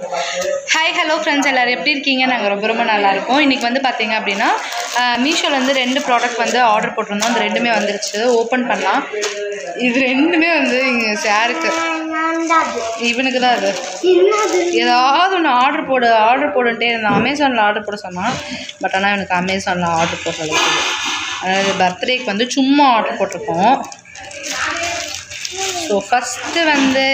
Hi hello friends எல்லோரும் எப்படி இருக்கீங்க நாங்கள் ரொம்ப ரொம்ப நல்லா இருக்கோம் இன்றைக்கி வந்து பார்த்தீங்க அப்படின்னா மீஷோவில் வந்து ரெண்டு ப்ராடக்ட் வந்து ஆர்டர் போட்டிருந்தோம் அந்த ரெண்டுமே வந்துருச்சு ஓப்பன் பண்ணலாம் இது ரெண்டுமே வந்து இங்கே சாருக்கு இவனுக்கு தான் அது ஏதாவது ஒன்று ஆர்டர் போடு ஆர்டர் போட்டுட்டே இருந்தான் அமேசானில் ஆர்டர் போட சொன்னான் பட் ஆனால் எனக்கு அமேசானில் ஆர்டர் போடுற அளவுக்கு இல்லை. அதாவது பர்த்டேக்கு வந்து சும்மா ஆர்டர் போட்டிருக்கோம் ஸோ ஃபஸ்ட்டு வந்து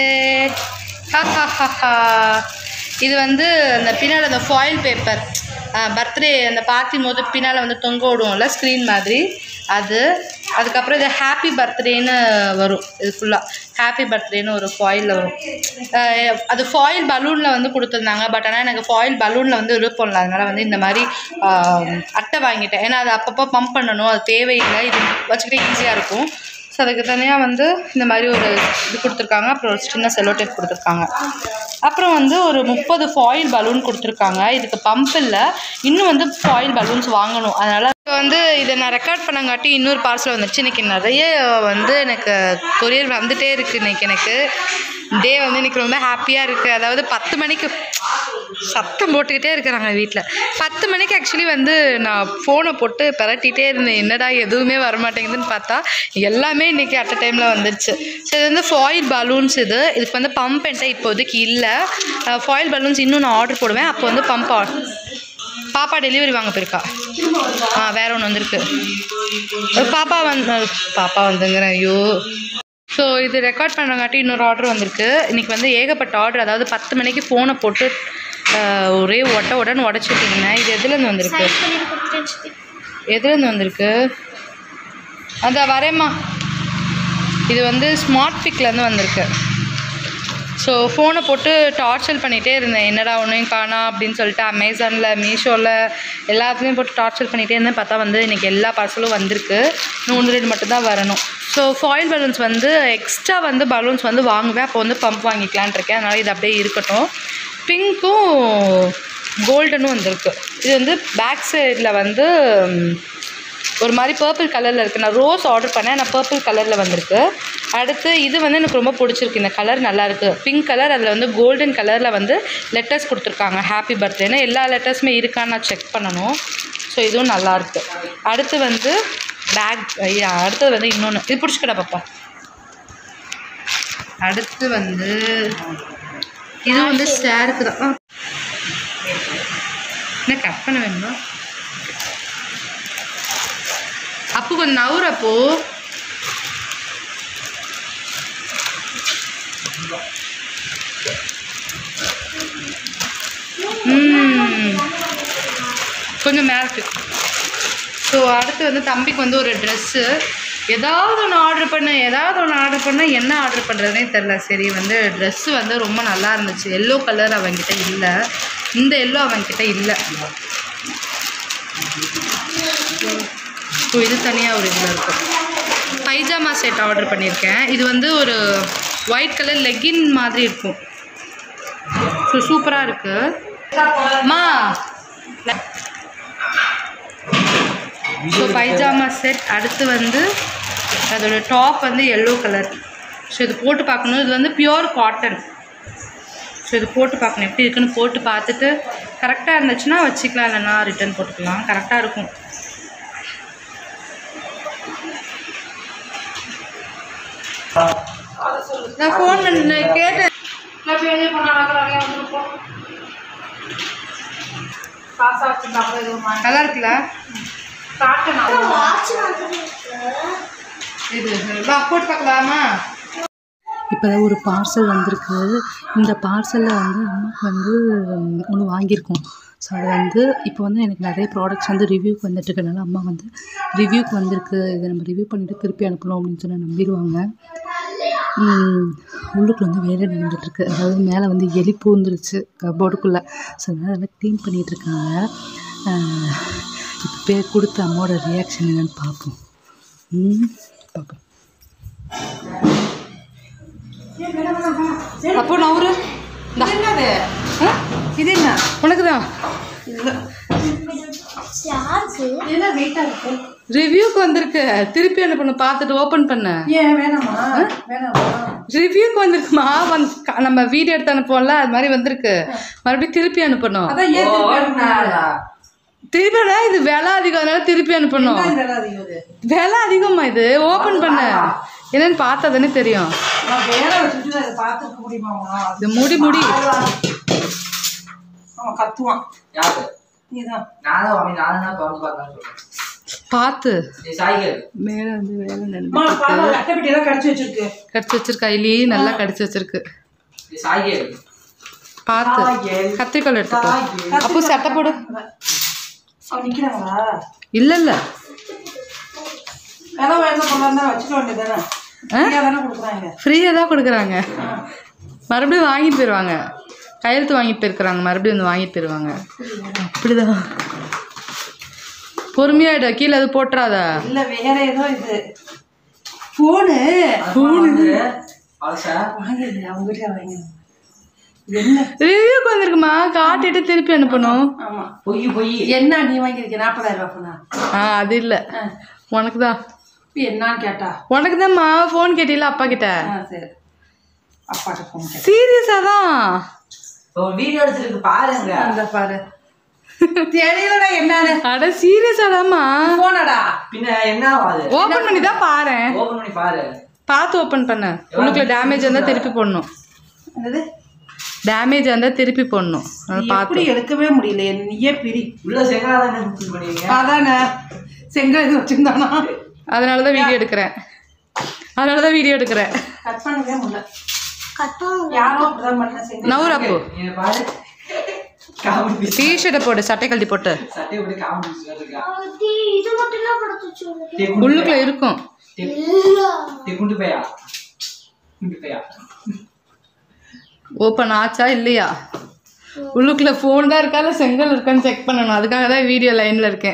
ஹஹஹஹா. இது வந்து அந்த பின்னால் அந்த ஃபாயில் பேப்பர் பர்த்டே அந்த பார்க்கும் போது பின்னால் வந்து தொங்க விடுவோம்ல ஸ்க்ரீன் மாதிரி அது அதுக்கப்புறம் இது ஹாப்பி பர்த்டேன்னு வரும் இது ஃபுல்லாக ஹாப்பி பர்த்டேன்னு ஒரு ஃபாயிலில் வரும் அஹ் அது ஃபாயில் பலூனில் வந்து கொடுத்துருந்தாங்க பட் ஆனால் எனக்கு ஃபாயில் பலூனில் வந்து விருப்பம் இல்லை அதனால் வந்து இந்த மாதிரி ஆஹ், அட்டை வாங்கிட்டேன் ஏன்னா அது அப்பப்போ பம்ப் பண்ணணும் அது தேவையில்லை இது வச்சுக்கிட்டே ஈஸியாக இருக்கும் ஸோ அதுக்கு தனியாக வந்து இந்த மாதிரி ஒரு இது கொடுத்துருக்காங்க அப்புறம் ஒரு சின்ன செல்லோ டேப் கொடுத்துருக்காங்க அப்புறம் வந்து ஒரு முப்பது ஃபாயில் பலூன் கொடுத்துருக்காங்க இதுக்கு பம்ப் இல்லை இன்னும் வந்து ஃபாயில் பலூன்ஸ் வாங்கணும் அதனால் இப்போ வந்து இதை நான் ரெக்கார்ட் பண்ணங்காட்டி இன்னொரு பார்சல் வந்துச்சு இன்றைக்கி நிறைய வந்து எனக்கு கொரியர் வந்துட்டே இருக்குது இன்றைக்கி எனக்கு டே வந்து இன்றைக்கி ரொம்ப ஹாப்பியாக இருக்குது அதாவது பத்து மணிக்கு சத்தம் போட்டுக்கிட்டே இருக்கிறாங்க வீட்டில் பத்து மணிக்கு ஆக்சுவலி வந்து நான் ஃபோனை போட்டு பரட்டிகிட்டே இருந்தேன் என்னடா எதுவுமே வரமாட்டேங்குதுன்னு பார்த்தா எல்லாமே இன்றைக்கி அட் அ டைமில் வந்துருச்சு ஸோ இது வந்து ஃபாயில் பலூன்ஸ் இது இதுக்கு வந்து பம்ப் என்கிட்ட இப்போதைக்கு இல்லை ஃபாயில் பலூன்ஸ் இன்னும் நான் ஆர்டர் போடுவேன் அப்போ வந்து பம்ப் பாப்பா டெலிவரி வாங்க போயிருக்கா ஆ வேற ஒன்று வந்திருக்கு பாப்பா வந்து பாப்பா வந்துங்கிறேன் ஐயோ ஸோ இது ரெக்கார்ட் பண்ணுறங்காட்டி இன்னொரு ஆர்டர் வந்திருக்கு இன்றைக்கி வந்து ஏகப்பட்ட ஆர்டர் அதாவது பத்து மணிக்கு ஃபோனை போட்டு ஆஹ், ஒரே ஒட்ட உடனே உடச்சிட்டிங்கன்னா இது எதுலேருந்து வந்திருக்கு எதுலேருந்து வந்திருக்கு அந்த வரேம்மா இது வந்து ஸ்மார்ட் பிக்லேருந்து வந்திருக்கு ஸோ ஃபோனை போட்டு டார்ச்சர் பண்ணிகிட்டே இருந்தேன் என்னடா ஒன்றையும் காணா அப்படின்னு சொல்லிட்டு அமேசானில் மீஷோவில் எல்லாத்துலேயும் போட்டு டார்ச்சர் பண்ணிகிட்டே இருந்தேன் பார்த்தா வந்து இன்றைக்கி எல்லா பார்சலும் வந்திருக்கு இன்னும் ஒன்று ரெண்டு மட்டும் தான் வரணும் ஸோ ஃபாயில் பலூன்ஸ் வந்து எக்ஸ்ட்ரா வந்து பலூன்ஸ் வந்து வாங்குவேன் அப்போ வந்து பம்ப் வாங்கிக்கலான் இருக்கேன் அதனால் இது அப்படியே இருக்கட்டும் பிங்க்கும் கோல்டனும் வந்திருக்கு இது வந்து பேக் சைடில் வந்து ம், ஒரு மாதிரி பர்பிள் கலரில் இருக்குது நான் ரோஸ் ஆர்டர் பண்ணேன் நான் பர்பிள் கலரில் வந்திருக்கு அடுத்து இது வந்து எனக்கு ரொம்ப பிடிச்சிருக்கு இந்த கலர் நல்லா இருக்குது பிங்க் கலர் அதில் வந்து கோல்டன் கலரில் வந்து லெட்டர்ஸ் கொடுத்துருக்காங்க ஹாப்பி பர்த்டேன்னு எல்லா லெட்டர்ஸுமே இருக்கான்னு நான் செக் பண்ணணும் ஸோ இதுவும் நல்லா இருக்கு அடுத்து வந்து பேக் அடுத்தது வந்து இன்னொன்று இது பிடிச்சிக்கடா பாப்பா அடுத்து வந்து இது வந்து ஸ்டாருக்கு தான் ஆ. என்ன கட் பண்ண வேணுமா அப்பு கொஞ்சம் நவுறப்போ ம். கொஞ்சம் மேற்கு ஸோ அடுத்து வந்து தம்பிக்கு வந்து ஒரு ட்ரெஸ்ஸு ஏதாவது ஒன்று ஆர்டர் பண்ண ஏதாவது ஒன்று ஆர்டர் பண்ண என்ன ஆர்டர் பண்ணுறதுனே தெரில சரி வந்து ட்ரெஸ்ஸு வந்து ரொம்ப நல்லா இருந்துச்சு எல்லோ கலர் அவன்கிட்ட இல்லை இந்த எல்லோ அவன்கிட்ட இல்லை ஸோ இது தனியாக ஒரு இதில் இருக்கும் பைஜாமா செட் ஆர்டர் பண்ணியிருக்கேன் இது வந்து ஒரு ஒயிட் கலர் லெகின் மாதிரி இருக்கும் ஸோ சூப்பராக இருக்கு அம்மா ஸோ பைஜாமா செட் அடுத்து வந்து அதோட டாப் வந்து எல்லோ கலர் ஸோ இது போட்டு பார்க்கணும் இது வந்து பியோர் காட்டன் ஸோ இது போட்டு பார்க்கணும் எப்படி இருக்குன்னு போட்டு பார்த்துட்டு கரெக்டாக இருந்துச்சுன்னா வச்சுக்கலாம் இல்லைன்னா ரிட்டர்ன் போட்டுக்கலாம் கரெக்டாக இருக்கும் நான் ஃபோன் பண்ண கேட்டேன் நல்லா இருக்குல்ல இது வா போட்டு பார்க்கலாமா இப்போ தான் ஒரு பார்சல் வந்திருக்கு இந்த பார்சலில் வந்து அம்மாவுக்கு வந்து ஒன்று வாங்கியிருக்கோம் ஸோ அது வந்து இப்போ வந்து எனக்கு நிறைய ப்ராடக்ட்ஸ் வந்து ரிவ்யூக்கு வந்துட்டு இருக்கனால அம்மா வந்து ரிவ்யூக்கு வந்திருக்கு இதை நம்ம ரிவ்யூ பண்ணிவிட்டு திருப்பி அனுப்பணும் அப்படின்னு சொல்லி நம்பிடுவாங்க உம், உள்ளுக்குள்ள வந்து வேலை நடந்துட்டுருக்கு அதாவது மேலே வந்து எலி பூந்துருச்சு கபோர்டுக்குள்ளே ஸோ அதனால் அதெல்லாம் க்ளீன் பண்ணிகிட்ருக்காங்க இப்போ பேர் கொடுத்த அம்மாவோட ரியாக்ஷன் என்னன்னு பார்ப்போம் ம் பார்ப்போம் அப்போ நவுரு இது என்ன உனக்கு தான் ரிவ்யூக்கு வந்திருக்கு திருப்பி அனுப்பணும் பார்த்துட்டு ஓப்பன் பண்ண ஏன் வேணாமா வேணாமா ரிவ்யூக்கு வந்திருக்குமா வந்து க- நம்ம வீடியோ எடுத்து அனுப்புவோம்ல அது மாதிரி வந்திருக்கு மறுபடியும் திருப்பி அனுப்பணும் அதான் ஏன் திருப்பி அனுப்புனா? திருப்பி அனுப்புனா இது விலை அதிகம் அதனால திருப்பி அனுப்பணும் என்ன இந்த வேலை இது? விலை அதிகமா இது ஓபன் பண்ண என்னன்னு பார்த்தா தானே தெரியும் நான் வேலை வச்சுட்டு அதை பார்த்துருக்க முடியுமாமா இது முடி முடி அவன் கத்துவான் யாரு நீதான் நானும் அவன் நானும் தான் திறந்து பார்க்கலாம்னு சொல்றேன் பார்த்து நீ சாய்கள் மேல வந்து வேலை நடந்து அம்மா பாப்பா அட்டைப்பட்டி எல்லாம் கடிச்சு வச்சிருக்கு கடிச்சு வச்சிருக்கா இலி நல்லா கடிச்சு வச்சிருக்கு நீ சாய்கள் பார்த்து கத்திரிக்கோல் எடுத்துக்கோ அப்போ சட்டை போடு அவன் நிக்கிறாங்களா இல்ல இல்ல வேலை வாங்க போலாம் வச்சுக்க வேண்டியதானே ஃப்ரீயா தானே கொடுக்குறாங்க ஃப்ரீயாக தான் கொடுக்குறாங்க மறுபடியும் வாங்கிட்டு போயிடுவாங்க கையெழுத்து வாங்கிட்டு போயிருக்கிறாங்க மறுபடியும் வந்து வாங்கிட்டு போயிடுவாங்க அப்படிதான் பொறுமையாயிட கீழே அது போட்டுறாத இல்ல வேற ஏதோ இது போனு பழசா வாங்கிடுது அவங்க கிட்ட வாங்கி என்ன ரிவ்யூக்கு வந்திருக்குமா காட்டிட்டு திருப்பி அனுப்பணும் ஆமா பொய் பொய் என்ன நீ வாங்கியிருக்க நாற்பதாயிரம் ரூபா போனா ஆ அது இல்லை உனக்கு தான் இப்ப என்னன்னு கேட்டா உனக்கு தான்மா ஃபோன் கேட்டில அப்பா கிட்ட ஆ சரி அப்பாட்ட ஃபோன் கேட்டேன் சீரியஸாக தான் இப்போ வீடியோ எடுத்துருக்கு பாருங்க அந்த பாரு தெரியலடா என்னன்னு அட சீரியஸாக தான்மா போனடா பின்ன என்ன ஆகுது ஓப்பன் பண்ணி தான் பாரேன் ஓபன் பண்ணி பாரு பார்த்து ஓப்பன் பண்ண உள்ளுக்குள்ள டேமேஜ் இருந்தால் திருப்பி போடணும் என்னது டேமேஜ் இருந்தால் திருப்பி போடணும் அதனால பார்த்து எப்படி எடுக்கவே முடியல நீயே பிரி உள்ள செங்கலா தானே புக் பண்ணுவீங்க அதானே செங்கல் இது வச்சிருந்தானா அதனால தான் வீடியோ எடுக்கிறேன் அதனால தான் வீடியோ எடுக்கிறேன் கட் பண்ணவே முடியல யாரும் அப்படிதான் பண்ண செங்கல் நவுர் அப்போ நீ பாரு காமெடி பீஸ் டிஷர்ட்டை போடு சட்டை கழட்டி போட்டு சட்டை விட்டு காமெடி பீஸ் இருக்கா இது மட்டும் தான் படுத்துச்சு டே குண்டு உள்ளுக்குள்ள இருக்கும் டே குண்டு பையா குண்டு பையா ஓப்பன் ஆச்சா இல்லையா உள்ளுக்குள்ள ஃபோன் தான் இருக்கா இல்லை செங்கல் இருக்கான்னு செக் பண்ணணும் அதுக்காக தான் வீடியோ லைனில் இருக்கேன்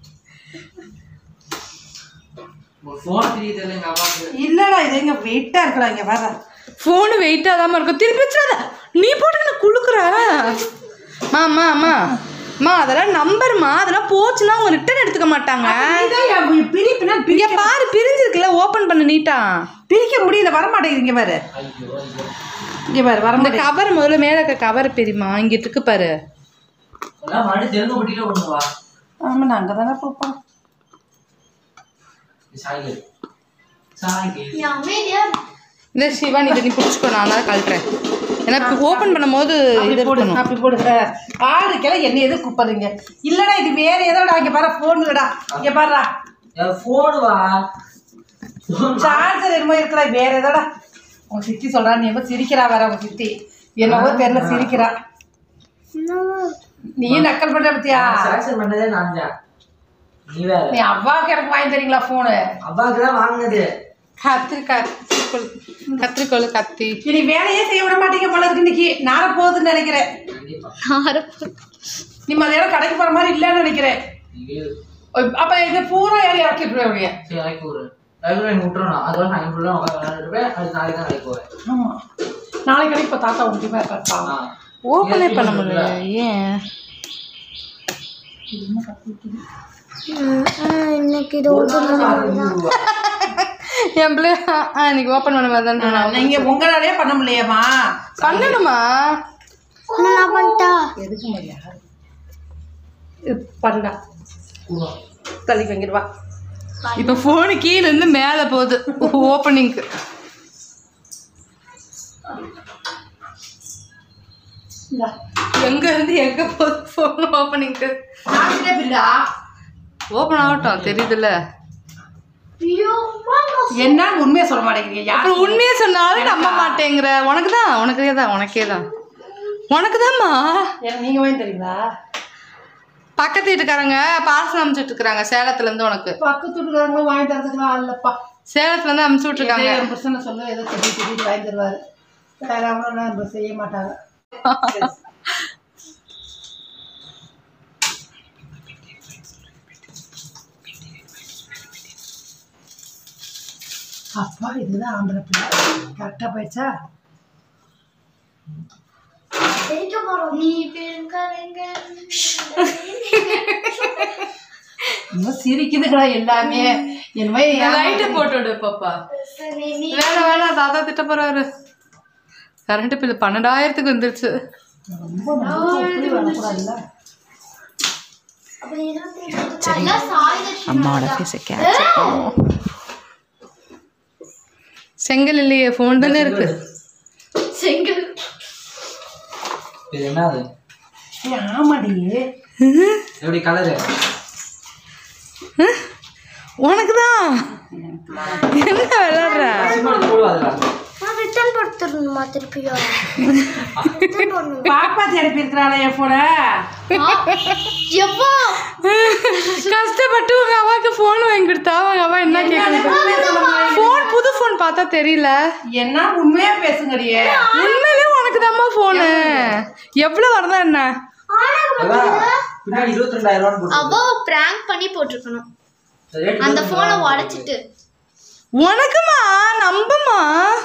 ஒரு ஃபோன் தெரியுது எங்க அம்மாக்கு இல்லடா இது எங்க வெயிட்டா இருக்கலாம் இங்க வர ஃபோனு வெயிட்டாக தான் இருக்கும் திருப்பி வச்சிடாத நீ போட்டு நான் குளுக்குற மா அம்மா அம்மா அம்மா அதெல்லாம் நம்பர்மா அதெல்லாம் போச்சுன்னா அவங்க ரிட்டர்ன் எடுத்துக்க மாட்டாங்க பிரிப்புனா இங்க பாரு பிரிஞ்சிருக்குல்ல ஓபன் பண்ண நீட்டா பிரிக்க முடியல வர மாட்டேங்குது இங்க பாரு ஐயோ ஐயோ இங்க பாரு வர இந்த மாட்டேங்குது கவர் முதல்ல மேல இருக்க கவர் பெரியமா இங்க இருக்கு பாரு எல்லாம் மறுபடியும் தெலுங்கு பட்டியில கொண்டு வா ஆமா நான் அங்கதானே போப்போம் நீ சாய்கள் சாய்கள் நீ அமைதியா இரு. இந்த சிவா நீ இதை நீ பிடிச்சிக்கோ நான் தான் கழட்டுறேன் ஏன்னா ஓபன் பண்ணும்போது அப்படி இது போடு இருக்கணும் அப்படி போடுங்க ஆளுக்கெல்லாம் என்ன எது கூப்பிடுறீங்க இல்லடா இது வேற ஏதோடா இங்க பாரு போன் இல்லடா இங்க பாருடா ஃபோன் வா phone வா. சார்ஜர் என்னமோ இருக்கிறா வேற ஏதோடா உங்க சித்தி சொல்றா நீ எப்ப சிரிக்கிறா வேற உங்க சித்தி என்னவோ தெரியல சிரிக்கிறா நீ நக்கல் பண்ற பத்தியா நான் selection பண்ணதே நான் தான் நீ வேற நீ அவ்வாவுக்கு எனக்கு வாங்கி தரீங்களா போனு அப்பாவுக்கு தான் வாங்கினது கத்திரிக்காய் கத்திரிக்கோல் கத்திரிக்கோல் கத்தி இனி வேலையே செய்ய விட மாட்டீங்க போல இருக்கு இன்னைக்கு நார போகுதுன்னு நினைக்கிறேன் கண்டிப்பா நீ மதியானம் கடைக்கு போற மாதிரி இல்லைன்னு நினைக்கிறேன் நீங்க அப்ப இது பூரா ஏறி இறக்கிட்டு சரி நாளைக்கு ஒரு லைப்ரரி எனக்கு விட்டுறணும் அதோட நான் ஃபுல்லாக உட்காந்து விளையாண்டுருப்பேன் அது நாளைக்கு தான் நாளைக்கு போவேன் ஆமா நாளைக்கு கடைக்கு இப்போ தாத்தா ஒன்றுமே இருப்பா ஆ ஓப்பனே பண்ண முடியல ஏன் இன்னைக்கு இது என் பிள்ளை ஆ, இன்னைக்கு ஓப்பன் பண்ண மாதிரி நீங்க உங்களாலே பண்ண முடியலையாம்மா பண்ணணுமா நான் பண்ணிட்டா எதுக்கு மாதிரியா பண்ணா கூவா. தள்ளி வாங்கிடுவா இப்போ ஃபோனு கீழே இருந்து மேலே போகுது ஓப்பனிங்க்கு எங்க இருந்து எங்க போகுது ஃபோன் ஓப்பனிங்க்கு நாங்களே பில்லா ஓப்பன் ஆகட்டும் தெரியுதுல்ல ஐயோ என்ன உண்மையை சொல்ல மாட்டேங்கிறீங்க யார் அப்புறம் உண்மையை சொன்னாலும் நம்ப மாட்டேங்கிற உனக்கு தான் உனக்கே தான் உனக்கே தான் உனக்கு தான்மா எனக்கு நீங்க வாங்கி தரீங்களா பக்கத்து வீட்டுக்காரங்க பார்சல் அனுப்பிச்சுட்டு இருக்கிறாங்க சேலத்துல இருந்து உனக்கு பக்கத்து வீட்டுக்காரங்களும் வாங்கி தரதுக்குலாம் இல்லப்பா சேலத்துல இருந்து அனுப்பிச்சு விட்டுருக்காங்க என் புருஷனை சொல்ல ஏதோ திடீர் திடீர் வாங்கி தருவாரு வேற அவங்களும் நம்ம செய்ய மாட்டாங்க அப்பா இதுதான் ஆம்பளை பிள்ளை கரெக்டாக போயிடுச்சா தெரிக்க போறோம் நீ பெருங்கலைங்க இன்னும் சிரிக்குதுங்களா எல்லாமே லைட்டை போட்டு விடு பாப்பா வேணாம் வேணாம் தாத்தா திட்ட போறாரு கரண்ட் பில் பன்னெண்டாயிரத்துக்கு வந்துருச்சு அம்மாவோட ஃபேஸை கேப்சர் பண்ணுவோம் செங்கல் இல்லையே ஃபோன் தானே இருக்கு செங்கல் இது என்ன அது ஆமாடி எப்படி கலரு உனக்கு தான் என்ன விளையாடுற போடுவாதுல நான் ரிட்டர்ன் கொடுத்துடணுமா திருப்பியும் ரிட்டர்ன் பண்ணணும் பாப்பா திருப்பி இருக்கிறாளே என் போன எப்போ கஷ்டப்பட்டு உங்க அம்மாவுக்கு ஃபோன் வாங்கி கொடுத்தா உங்க அம்மா என்ன கேட்குறது ஃபோன் புது ஃபோன் பார்த்தா தெரியல என்ன உண்மையா பேசுங்கடியே உண்மையிலே உனக்கு தாம்மா ஃபோனு எவ்வளோ வரதா என்ன பின்னாடி இருபத்தி ரெண்டாயிரம் ரூபான்னு போட்டு அவ பிராங்க் பண்ணி போட்டிருக்கணும் ரேட் அந்த போனை உடைச்சிட்டு உனக்குமா நம்புமா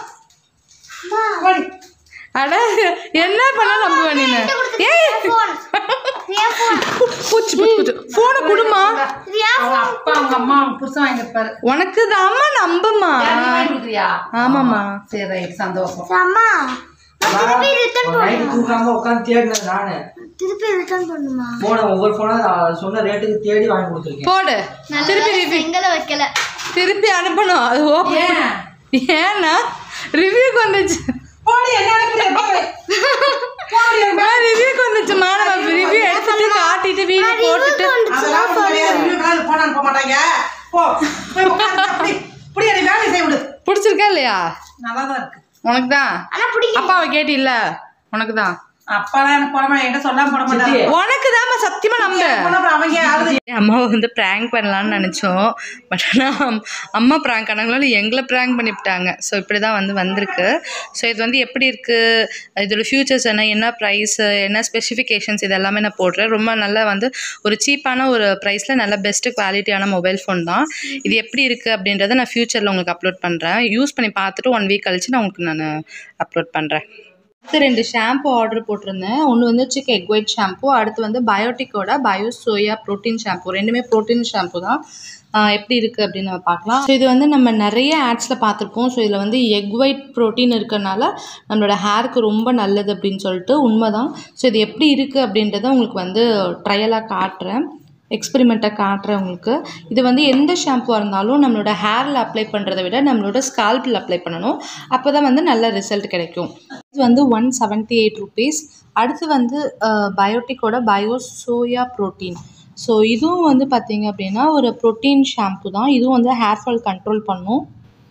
அட என்ன பண்ண நம்புவ நீனு ஏய் போன் பூச்சி பூச்சி பூச்சி ஃபோனை கொடுமா அவங்க அப்பா அவங்க அம்மா அவங்க புருஷன் வாங்கியிருப்பாரு உனக்கு தாம்மா நம்புமா வாங்கி கொடுக்குறியா ஆமாம்மா சரி ரைட் சந்தோஷம் அம்மா நான் திருப்பி ரிட்டர்ன் நைட்டு தூக்காம உட்காந்து தேடினது நானு திருப்பி ரிட்டர்ன் பண்ணுமா போன ஒவ்வொரு போனா சொன்ன ரேட்டுக்கு தேடி வாங்கி கொடுத்துருக்கேன் போடு திருப்பி நல்லா ரிவ்யூ செங்கலை வைக்கல திருப்பி அனுப்பணும் அது ஓப்பன் ஏன்னா ரிவ்யூக்கு வந்துச்சு போடி என்ன ரிவ்யூக்கு வந்துச்சுமா நம்ம ரிவ்யூ எடுத்துட்டு காட்டிட்டு வீடியோ போட்டுட்டு அதெல்லாம் ஒண்ணும் கிடையாது. இன்னும் காலையில போன அனுப்ப மாட்டாங்க போ போய் உட்காந்து அப்படி இப்படி எனக்கு வேலையை செய்ய விடு பிடிச்சிருக்கா இல்லையா நல்லா தான் இருக்கு உனக்கு தான் ஆனா பிடிக்கும் அப்பாவை கேட்டில்ல உனக்கு தான் அப்பாலாம் எனக்கு போட மாட்டேன் என்கிட்ட சொல்லாம போட மாட்டாங்க உனக்கு தாம்மா சத்தியமா நம்பு போனா அப்புறம் அவங்க அழுது அம்மாவை வந்து ப்ராங்க் பண்ணலான்னு நினச்சோம் பட் ஆனால் அம்மா ப்ராங்க் ஆனாங்களோ எங்களை ப்ராங்க் பண்ணிவிட்டாங்க ஸோ இப்படி தான் வந்து வந்திருக்கு ஸோ இது வந்து எப்படி இருக்குது இதோட ஃபியூச்சர்ஸ் என்ன என்ன ப்ரைஸு என்ன ஸ்பெசிஃபிகேஷன்ஸ் இது எல்லாமே நான் போடுறேன் ரொம்ப நல்லா வந்து ஒரு சீப்பான ஒரு ப்ரைஸில் நல்ல பெஸ்ட்டு குவாலிட்டியான மொபைல் ஃபோன் தான் இது எப்படி இருக்குது அப்படின்றத நான் ஃப்யூச்சரில் உங்களுக்கு அப்லோட் பண்ணுறேன் யூஸ் பண்ணி பார்த்துட்டு ஒன் வீக் கழிச்சு நான் உங்களுக்கு நான் அப்லோட் பண்ணுறேன் அடுத்து ரெண்டு ஷாம்பு ஆர்டர் போட்டிருந்தேன் ஒன்று வந்து சிக் எக் ஒயிட் ஷாம்பு அடுத்து வந்து பயோட்டிக்கோட பயோ சோயா ப்ரோட்டீன் ஷாம்பு ரெண்டுமே ப்ரோட்டீன் ஷாம்பு தான் ஆஹ் எப்படி இருக்குது அப்படின்னு நம்ம பார்க்கலாம் ஸோ இது வந்து நம்ம நிறைய ஆட்ஸில் பார்த்துருப்போம் ஸோ இதில் வந்து எக் ஒயிட் ப்ரோட்டீன் இருக்கறனால நம்மளோட ஹேருக்கு ரொம்ப நல்லது அப்படின்னு சொல்லிட்டு உண்மைதான் ஸோ இது எப்படி இருக்குது அப்படின்றத உங்களுக்கு வந்து ட்ரையலாக காட்டுறேன் எக்ஸ்பெரிமெண்ட்டாக காட்டுறேன் உங்களுக்கு இது வந்து எந்த ஷாம்புவாக இருந்தாலும் நம்மளோட ஹேரில் அப்ளை பண்ணுறதை விட நம்மளோட ஸ்கால்பில் அப்ளை பண்ணணும் அப்போ தான் வந்து நல்ல ரிசல்ட் கிடைக்கும் இது வந்து ஒன் செவன்ட்டி எயிட் ருபீஸ் அடுத்து வந்து பயோட்டிக்கோட பயோ சோயா ப்ரோட்டீன் ஸோ இதுவும் வந்து பார்த்தீங்க அப்படின்னா ஒரு ப்ரோட்டீன் ஷாம்பு தான் இதுவும் வந்து ஹேர் ஃபால் கண்ட்ரோல் பண்ணும்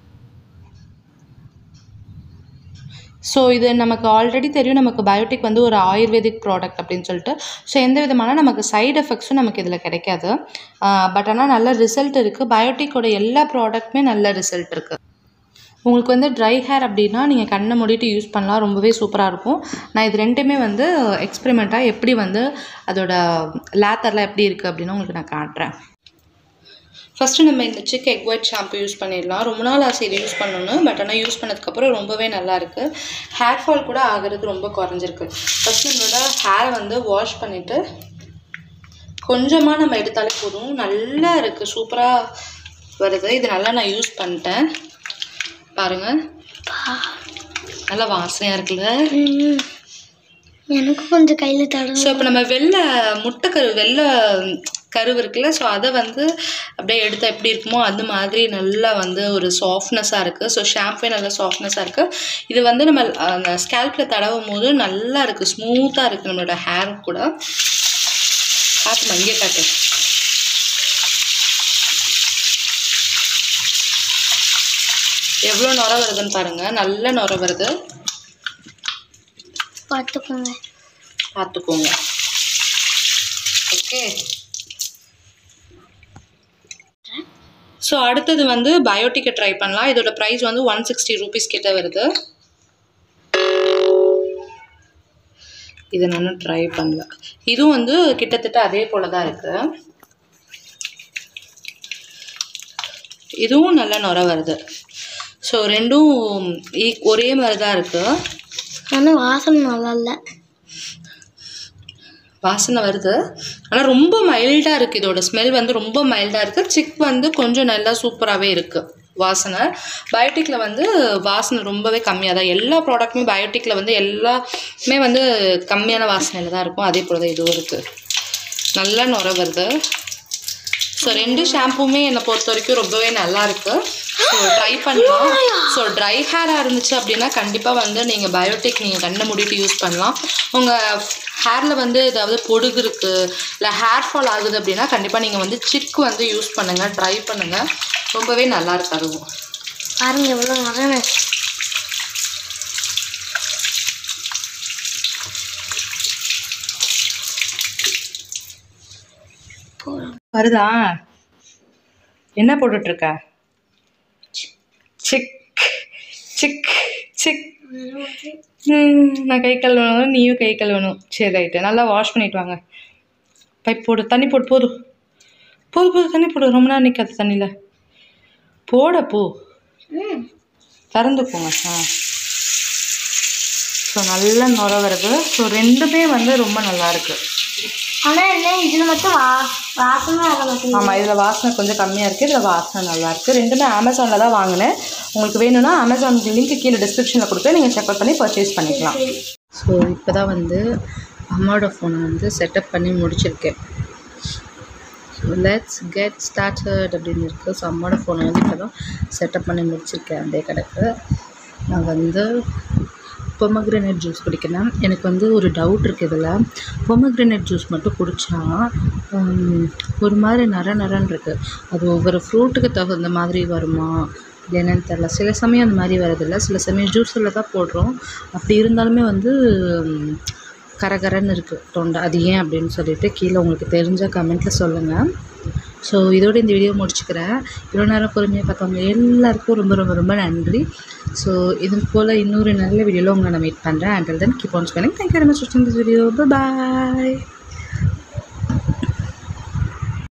ஸோ இது நமக்கு ஆல்ரெடி தெரியும் நமக்கு பயோட்டிக் வந்து ஒரு ஆயுர்வேதிக் ப்ராடக்ட் அப்படின்னு சொல்லிட்டு ஸோ எந்த விதமான நமக்கு சைடு எஃபெக்ட்ஸும் நமக்கு இதில் கிடைக்காது பட் ஆனால் நல்ல ரிசல்ட் இருக்குது பயோட்டிக்கோட எல்லா ப்ராடக்ட்டுமே நல்ல ரிசல்ட் இருக்குது உங்களுக்கு வந்து ட்ரை ஹேர் அப்படின்னா நீங்கள் கண்ணை மூடிட்டு யூஸ் பண்ணலாம் ரொம்பவே சூப்பராக இருக்கும் நான் இது ரெண்டுமே வந்து எக்ஸ்பெரிமெண்ட்டாக எப்படி வந்து அதோட லேத்தர்லாம் எப்படி இருக்குது அப்படின்னு உங்களுக்கு நான் காட்டுறேன் ஃபஸ்ட்டு நம்ம இந்த Chik egg white shampoo use பண்ணிடலாம் ரொம்ப நாள் ஆசை இது யூஸ் பண்ணணும் பட் ஆனால் யூஸ் பண்ணதுக்கப்புறம் ரொம்பவே நல்லா இருக்குது ஹேர் ஃபால் கூட ஆகிறது ரொம்ப குறைஞ்சிருக்கு ஃபஸ்ட்டு நம்மளோட ஹேரை வந்து வாஷ் பண்ணிவிட்டு கொஞ்சமாக நம்ம எடுத்தாலே போதும் நல்லா இருக்குது சூப்பராக வருது இது நல்லா நான் யூஸ் பண்ணிட்டேன் பாருங்கள் நல்லா வாசனையாக இருக்குல்ல எனக்கு கொஞ்சம் கையில தடவை ஸோ இப்போ நம்ம வெள்ளை முட்டைக்கரு வெள்ளை கருவு இருக்குல்ல ஸோ அதை வந்து அப்படியே எடுத்தால் எப்படி இருக்குமோ அது மாதிரி நல்லா வந்து ஒரு சாஃப்ட்னஸாக இருக்குது ஸோ ஷாம்பே நல்லா சாஃப்ட்னஸாக இருக்குது இது வந்து நம்ம அந்த ஸ்கேல்பில் தடவும் போது நல்லா இருக்குது ஸ்மூத்தாக இருக்குது நம்மளோட ஹேர் கூட காட்டுமா இங்கே காட்டு எவ்வளோ நுர வருதுன்னு பாருங்கள் நல்ல நுர வருது பார்த்துக்கோங்க பார்த்துக்கோங்க ஓகே ஸோ அடுத்தது வந்து பயோட்டிக்கை ட்ரை பண்ணலாம் இதோட ப்ரைஸ் வந்து ஒன் சிக்ஸ்டி ருபீஸ் கிட்ட வருது இதை நான் ட்ரை பண்ணல இதுவும் வந்து கிட்டத்தட்ட அதே போல தான் இருக்கு இதுவும் நல்ல நுர வருது ஸோ ரெண்டும் ஈ- ஒரே மாதிரி தான் இருக்குது ஆனால் வாசனை நல்லா இல்லை வாசனை வருது ஆனால் ரொம்ப மைல்டாக இருக்குது இதோட ஸ்மெல் வந்து ரொம்ப மைல்டாக இருக்குது சிக் வந்து கொஞ்சம் நல்லா சூப்பராகவே இருக்குது வாசனை பயோட்டிக்கில் வந்து வாசனை ரொம்பவே கம்மியாக தான் எல்லா ப்ராடக்ட்டுமே பயோட்டிக்கில் வந்து எல்லாமே வந்து கம்மியான வாசனையில் தான் இருக்கும் அதே போல் தான் இதுவும் இருக்குது நல்லா நுர வருது ஸோ ரெண்டு ஷாம்புமே என்னை பொறுத்த வரைக்கும் ரொம்பவே நல்லா இருக்கு ஸோ ட்ரை பண்ணலாம் ஸோ ட்ரை ஹேராக இருந்துச்சு அப்படின்னா கண்டிப்பாக வந்து நீங்கள் பயோட்டிக் நீங்கள் கண்ணை மூடிட்டு யூஸ் பண்ணலாம் உங்கள் ஹேரில் வந்து ஏதாவது பொடுகு இருக்குது இல்லை ஹேர் ஃபால் ஆகுது அப்படின்னா கண்டிப்பாக நீங்கள் வந்து சிக் வந்து யூஸ் பண்ணுங்கள் ட்ரை பண்ணுங்கள் ரொம்பவே நல்லா இருக்கு அதுவும் பாருங்க எவ்வளோ வரேன் வருதா என்ன போட்டுட்ருக்க சிக் சிக் சிக் ம், நான் கை கழுவணும் நீயும் கை கழுவணும் சரி ரைட்டு நல்லா வாஷ் பண்ணிட்டு வாங்க பைப் போடு தண்ணி போடு போதும் போதும் போதும் தண்ணி போடு ரொம்ப நேரம் நிற்காது தண்ணியில் போட போ திறந்து போங்க ஆ ஸோ நல்லா நுர வருது ஸோ ரெண்டுமே வந்து ரொம்ப நல்லா இருக்கு ஆனால் என்ன இதில் மட்டும் வா வாசமே வர மாட்டேங்குது ஆமாம் இதில் வாசனை கொஞ்சம் கம்மியாக இருக்குது இதில் வாசனை நல்லா இருக்குது ரெண்டுமே அமேசானில் தான் வாங்கினேன் உங்களுக்கு வேணும்னா அமேசான் லிங்க் கீழே டிஸ்கிரிப்ஷனில் கொடுப்பேன் நீங்கள் செக் அவுட் பண்ணி பர்ச்சேஸ் பண்ணிக்கலாம் ஸோ இப்போ தான் வந்து அம்மாவோட ஃபோனை வந்து செட்டப் பண்ணி முடிச்சிருக்கேன் ஸோ லெட்ஸ் கெட் ஸ்டார்டட் அப்படின்னு இருக்குது ஸோ அம்மாவோட ஃபோனை வந்து இப்போ தான் செட்டப் பண்ணி முடிச்சிருக்கேன் அப்படியே கிடக்கு நான் வந்து பொமக்ரனேட் ஜூஸ் குடிக்கிறேன் எனக்கு வந்து ஒரு டவுட் இருக்குது இதில் பொமக்ரனேட் ஜூஸ் மட்டும் குடித்தா ஒரு மாதிரி நர நரன்னு இருக்குது அது ஒவ்வொரு ஃப்ரூட்டுக்கு தகுந்த மாதிரி வருமா இது என்னன்னு தெரில சில சமயம் அந்த மாதிரி வரதில்லை சில சமயம் ஜூஸில் தான் போடுறோம் அப்படி இருந்தாலுமே வந்து ம், கரகரன்னு இருக்குது தொண்டை அது ஏன் அப்படின்னு சொல்லிட்டு கீழே உங்களுக்கு தெரிஞ்ச கமெண்ட்டில் சொல்லுங்கள் ஸோ இதோட இந்த வீடியோ முடிச்சுக்கிறேன் இவ்வளோ நேரம் பொறுமையாக பார்த்தவங்க எல்லாருக்கும் ரொம்ப ரொம்ப ரொம்ப நன்றி ஸோ இது போல் இன்னொரு நல்ல வீடியோவில் உங்களை நான் மீட் பண்ணுறேன் until then keep on spending thank you very much வாட்சிங் திஸ் வீடியோ பாய்